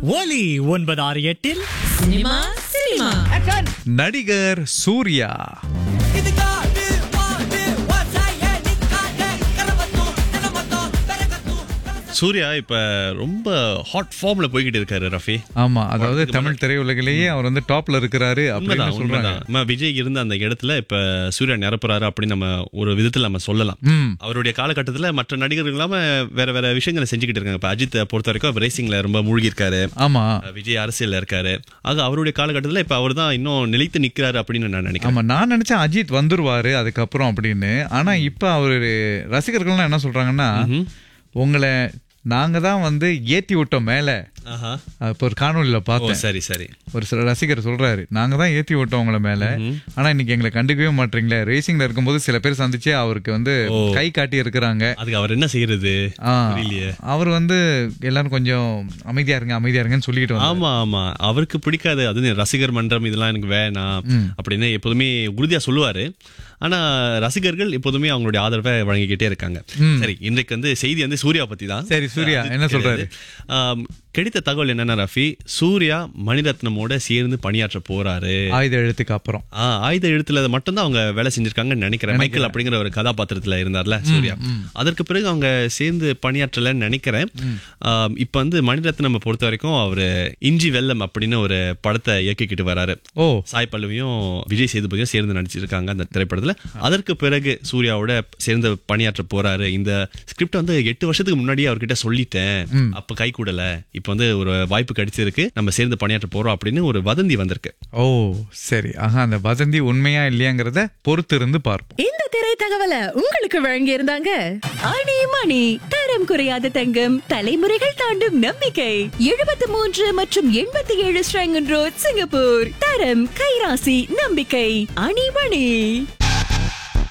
ஒலி ஒன்பது ஆறு எட்டில் சினிமா சினிமா நடிகர் சூர்யா சூர்யா இப்ப ரொம்ப ஹாட் ஃபார்ம்ல போய்கிட்டு இருக்காரு ரஃபி ஆமா அதாவது தமிழ் திரையுலகிலேயே அவர் வந்து டாப்ல இருக்கிறாரு அப்படின்னு உண்மைதான் சொல்றாங்க உண்மைதான் நம்ம விஜய் இருந்த அந்த இடத்துல இப்ப சூர்யா நிரப்புறாரு அப்படின்னு நம்ம ஒரு விதத்துல நம்ம சொல்லலாம் ம் அவருடைய காலகட்டத்துல மற்ற நடிகர்கள் இல்லாம வேற வேற விஷயங்களை செஞ்சுக்கிட்டு இருக்காங்க இப்ப அஜித் பொறுத்த வரைக்கும் அவர் ரேசிங்ல ரொம்ப மூழ்கி இருக்காரு ஆமா விஜய் அரசியல்ல இருக்காரு ஆக அவருடைய காலகட்டத்துல இப்ப அவர் தான் இன்னும் நிலைத்து நிக்கிறாரு அப்படின்னு நான் நினைக்கிறேன் ஆமா நான் நினைச்சேன் அஜித் வந்துருவாரு அதுக்கப்புறம் அப்படின்னு ஆனா இப்ப அவரு ரசிகர்கள்லாம் என்ன சொல்றாங்கன்னா உங்களை நாங்க தான் வந்து ஏத்தி விட்டோம் மேல ஆஹா இப்ப ஒரு காணொலியில ஓ பார்த்தேன் சரி சரி ஒரு சில ரசிகர் சொல்றாரு நாங்க தான் ஏத்தி விட்டோம் உங்களை மேல ஆனா இன்னைக்கு எங்களை கண்டுக்கவே மாட்டீங்களே ரேசிங்ல இருக்கும்போது சில பேர் சந்திச்சு அவருக்கு வந்து கை காட்டி இருக்கிறாங்க அதுக்கு அவர் என்ன செய்யறது ஆ, புரியலையே அவர் வந்து எல்லாரும் கொஞ்சம் அமைதியா இருங்க அமைதியா இருங்கன்னு சொல்லிட்டு வந்தாரு. ஆமா ஆமா அவருக்கு பிடிக்காது அது ரசிகர் மன்றம் இதெல்லாம் எனக்கு வேணாம் அப்படின்னு எப்போதுமே உறுதியா சொல்லுவாரு ஆனா ரசிகர்கள் எப்போதுமே அவங்களுடைய ஆதரவை வழங்கிக்கிட்டே இருக்காங்க சரி இன்றைக்கு வந்து செய்தி வந்து சூர்யா பத்தி தான் சரி, சூர்யா, அது என்ன சொல்றாரு? கிடையாது. ஆம், கிடைத்த தகவல் என்னன்னா ரஃபி சூர்யா மணிரத்னமோட சேர்ந்து பணியாற்ற போறாரு ஆயுத எழுத்துக்கு அப்புறம் ஆ, ஆயுத எழுத்துல மட்டும்தான் அவங்க வேலை செஞ்சிருக்காங்கன்னு நினைக்கிறேன் மைக்கேல் அப்படிங்கிற ஒரு கதாபாத்திரத்துல இருந்தார்ல சூர்யா அதற்கு பிறகு அவங்க சேர்ந்து பணியாற்றலன்னு நினைக்கிறேன் ஆம், இப்ப வந்து மணிரத்னம் பொறுத்த வரைக்கும் அவரு இஞ்சி வெள்ளம் அப்படின்னு ஒரு படத்தை இயக்கிக்கிட்டு வராரு ஓ சாய் பல்லவியும் விஜய் சேதுபதியும் சேர்ந்து நடிச்சிருக்காங்க அந்த திரைப்படத்துல அதற்கு பிறகு சூர்யாவோட சேர்ந்து பணியாற்ற போறாரு இந்த ஸ்கிரிப்ட் வந்து எட்டு வருஷத்துக்கு முன்னாடியே அவர்கிட்ட சொல்லிட்டேன் அப்ப கை கூடல இப்ப வந்து ஒரு வாய்ப்பு கிடைச்சிருக்கு நம்ம சேர்ந்து பணியாற்ற போறோம் அப்படின்னு ஒரு வதந்தி வந்திருக்கு ஓ சரி ஆஹா அந்த வதந்தி உண்மையா இல்லையாங்கிறத பொறுத்து இருந்து பார்ப்போம் இந்த திரை தகவலை உங்களுக்கு வழங்கி இருந்தாங்க அணி மணி தரம் குறையாத தங்கம் தலைமுறைகள் தாண்டும் நம்பிக்கை எழுபத்தி மூன்று மற்றும் எண்பத்தி ஏழு ஸ்ரங்கன் ரோட் சிங்கப்பூர் தரம் கைராசி நம்பிக்கை அணி மணி